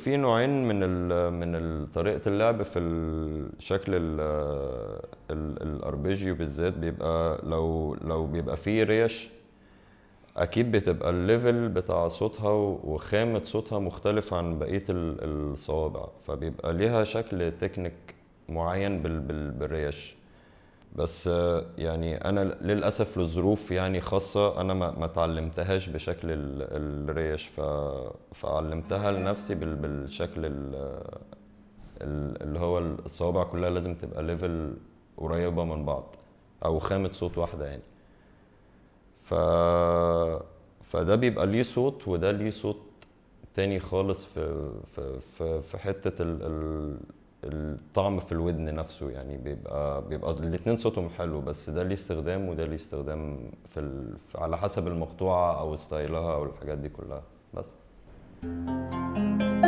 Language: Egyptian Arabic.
في نوعين من ال من ال- طريقة اللعب في ال- شكل ال ال- الاربيجيو بالذات بيبقى لو لو بيبقى فيه ريش اكيد بتبقى الليفل بتاع صوتها وخامة صوتها مختلف عن بقية ال- الصوابع فبيبقى ليها شكل تكنيك معين بال بال بالريش بس آه، يعني انا للاسف لظروف يعني خاصه انا ما ما اتعلمتهاش بشكل ال- الريش ف فعلمتها لنفسي بال بالشكل ال- ال- اللي هو الصوابع كلها لازم تبقى ليفل قريبه من بعض او خامه صوت واحده يعني ف فده بيبقى ليه صوت وده ليه صوت تاني خالص في في في, في حته ال ال الطعم في الودن نفسه يعني بيبقى بيبقى الاتنين صوتهم حلو بس ده ليه استخدام وده ليه استخدام في, ال... في على حسب المقطوعة أو ستايلها أو الحاجات دي كلها بس